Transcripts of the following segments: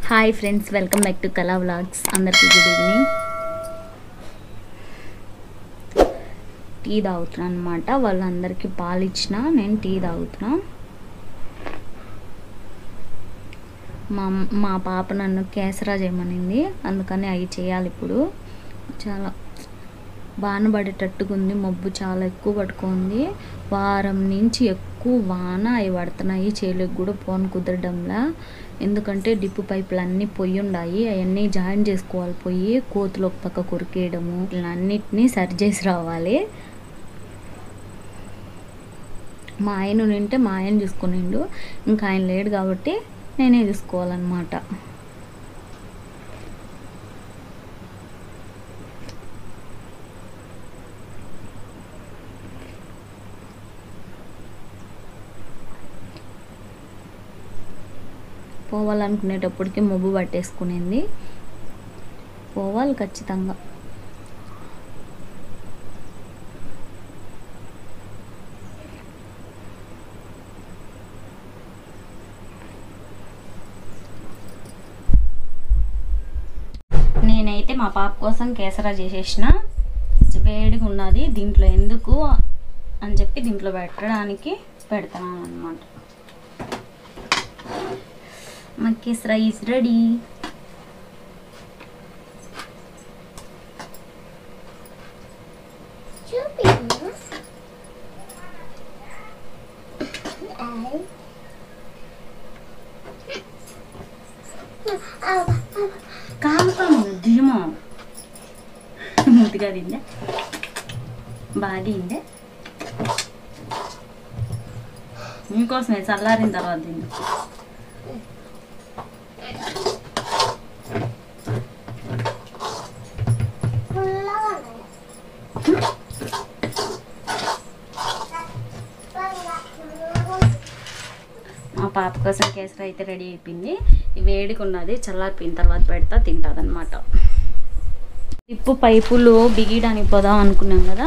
Hi friends welcome back to Kala vlogs అందరికీ good evening tea తాగుతున్నాను అనమాట వాళ్ళందరికీ పాలు ఇచ్చిన నేను టీ తాగుతున్నా మా మా పాప నన్ను కేసరా చేయమనింది అందుకని అవి చేయాలి ఇప్పుడు చాలా వాన పడేటట్టుగా ఉంది మబ్బు చాలా ఎక్కువ పట్టుకుంది వారం నుంచి ఎక్కువ వాన అవి పడుతున్నాయి చేలకు కూడా పోను కుదరడంలా ఎందుకంటే డిప్పు పైపులు అన్నీ పొయ్యి ఉన్నాయి అవన్నీ జాయిన్ చేసుకోవాలి పోయి కోతులు ఒక పక్క కొరికేయడము ఇట్లా అన్నిటినీ సరి చేసి రావాలి మా ఆయన నింటే మా ఆయన చూసుకునిండు ఇంకా ఆయన లేడు కాబట్టి నేనే చూసుకోవాలన్నమాట పోవాలనుకునేటప్పటికి మొబ్బు పట్టేసుకునింది పోవాలి ఖచ్చితంగా నేనైతే మా పాప కోసం కేసరా చేసేసిన వేడిగా ఉన్నది దీంట్లో ఎందుకు అని చెప్పి దీంట్లో పెట్టడానికి పెడతాను అనమాట మా కేసరా ఈజ్ రెడీ చూపించు కాము కాము దిమో ముద్దుగా తిందే బాగా తిందే మీకోసమే చల్లారిన తర్వాత తింది మా పాప కోసం కేసరి అయితే రెడీ అయిపోయింది ఈ వేడిగా ఉన్నది చల్లారిపోయిన తర్వాత పెడతా తింటుంది అనమాట ఇప్పు పైపులు బిగియడానికి పోదాం అనుకున్నాం కదా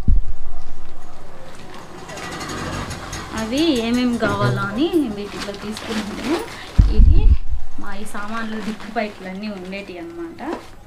అవి ఏమేమి కావాలో అని వీటిలో తీసుకున్నాము ఇది మా ఈ సామాన్లు దిక్కు పైపులు అన్నీ ఉండేటివి అనమాట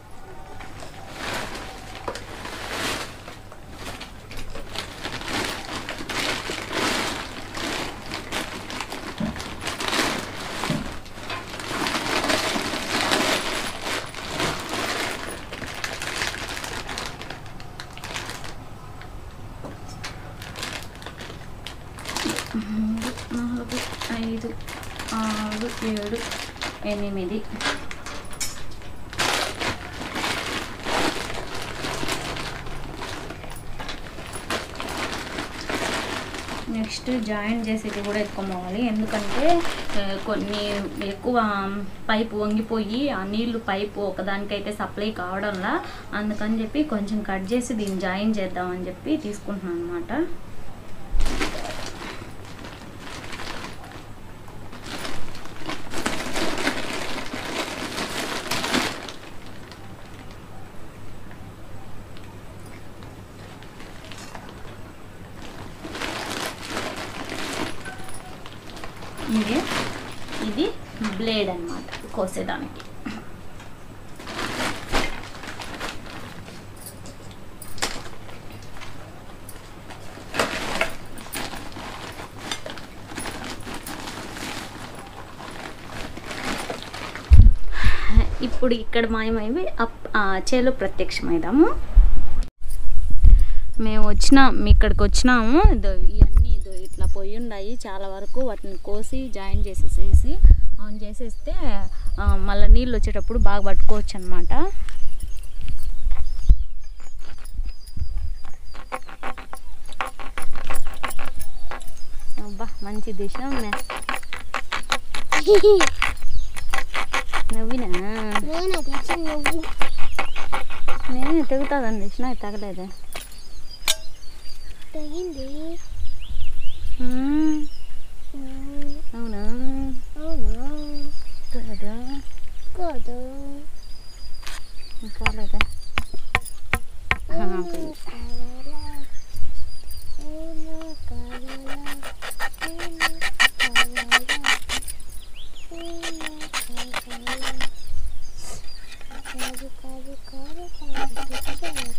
మూడు నాలుగు ఐదు ఆరు ఏడు ఎనిమిది నెక్స్ట్ జాయిన్ చేసేది కూడా ఎత్తుకోవాలి ఎందుకంటే ఆ, కొన్ని ఎక్కువ పైపు వంగిపోయి ఆ నీళ్లు పైపు ఒకదానికైతే సప్లై కావడంలా అందుకని చెప్పి కొంచెం కట్ చేసి దీన్ని జాయిన్ చేద్దామని చెప్పి తీసుకుంటున్నాను అనమాట ఇది ఇది బ్లేడ్ అన్నమాట కోసేదానికి ఇప్పుడు ఇక్కడ మాయమైవి అప్ ఆ, చేలో ప్రత్యక్షమైదాము మేము వచ్చినాం మీ ఇక్కడికి వచ్చినాము ఇదో ఇవన్నీ ఇదో ఇట్లా పొయ్యి ఉన్నాయి చాలా వరకు వాటిని కోసి జాయిన్ చేసేసేసి ఆన్ చేసేస్తే ఆ, మళ్ళీ నీళ్ళు వచ్చేటప్పుడు బాగా పట్టుకోవచ్చు అనమాట అబ్బా మంచి దిశ నవ్వినా నేను తెచ్చి నువ్వు నేను తెగుతుందని దిశ తగలేదు తగింది మ్మ్. అవునా అవునా కదా కాదు కాలేదా పోయింది కావాలా కాదు కాదు కాదు కాదు కాదు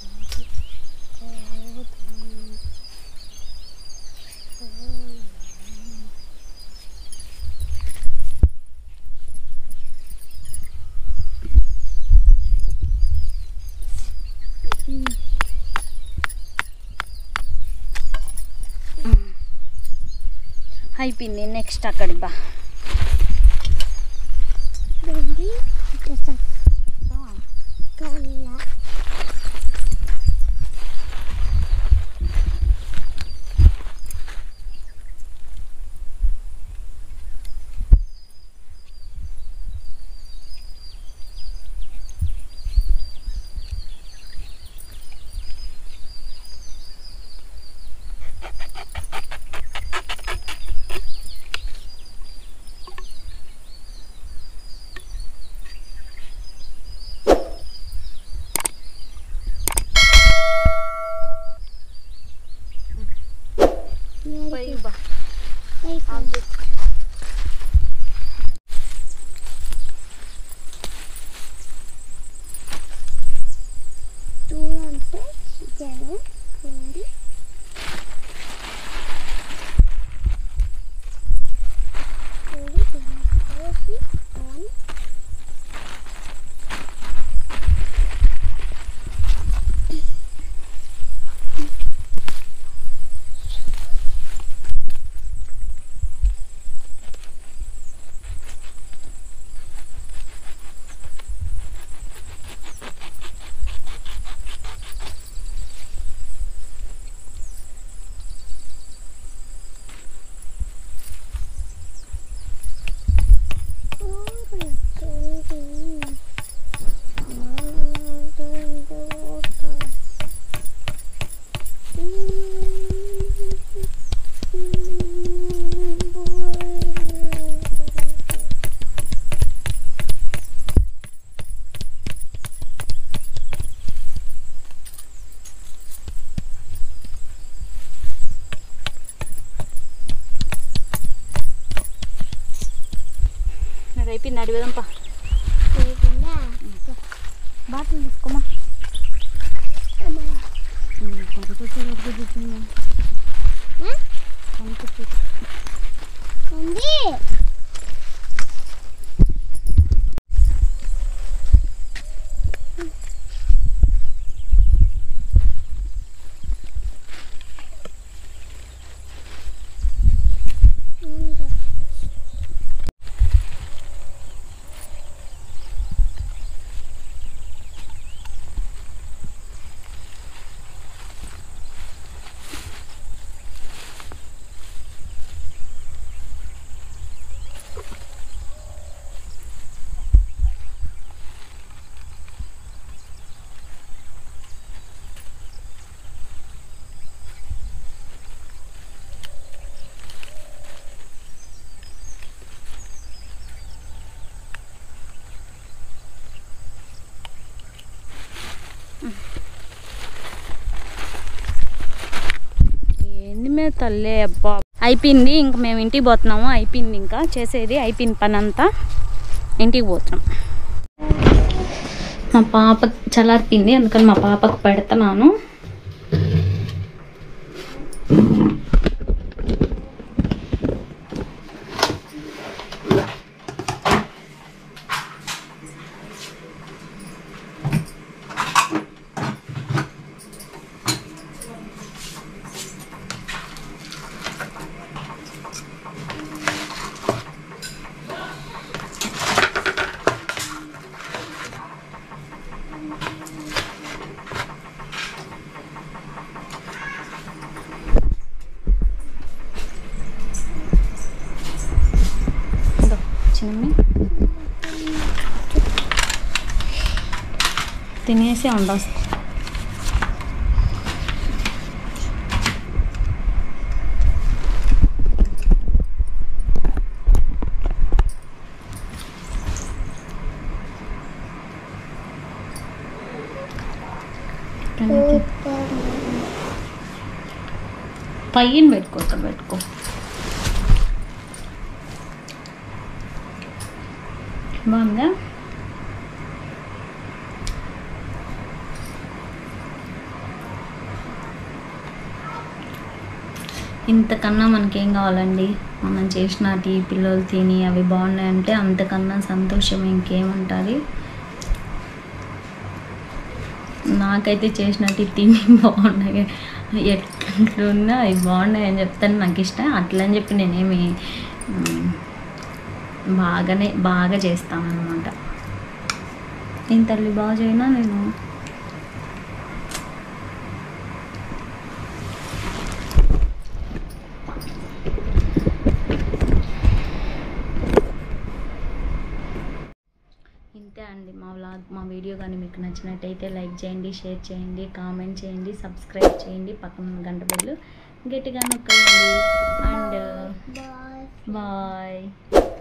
అయిపోయింది నెక్స్ట్ అక్కడికి బా Baby, itu sakit. Kala. పోయి బా Baik, Dua empat, jangan kembali. Kembali dengan kursi on. నాకు అయిపోయింది అడిగేదంపా Baiklah. బాటిల్ తీసుకోమా Nanti. ఏంది మే తల్లే అబ్బా అయిపోయింది ఇంక మేము ఇంటికి పోతున్నాము అయిపోయింది ఇంకా చేసేది అయిపోయింది పని అంతా ఇంటికి పోతున్నాం మా పాప చల్లారిపోయింది అందుకని మా పాపకు పెడుతున్నాను ఇదో చిన్నమ్మి తినేసి వండొస్తా పైన పెట్టుకో ఇక్కడ పెట్టుకో బాగుందా ఇంతకన్నా మనకేం కావాలండి మనం చేసిన టీ పిల్లలు తిని అవి బాగున్నాయంటే అంతకన్నా సంతోషం ఇంకేముంటుంది నాకైతే చేసినట్టు తిని బాగున్నాయి ఎట్లున్నా అవి బాగున్నాయి అని చెప్తాను నాకు ఇష్టం అట్లా అని చెప్పి నేనేమి మ్, బాగానే బాగా చేస్తాను అనమాట నేను తల్లి బాగా చేయనా నేను ఇంతే అండి మా వ్లాగ్ మా వీడియో కానీ మీకు నచ్చినట్టయితే లైక్ చేయండి షేర్ చేయండి కామెంట్ చేయండి సబ్స్క్రైబ్ చేయండి పక్కన ఉన్న గంట బెల్లు గట్టిగా నొక్కండి అండ్ బాయ్ బాయ్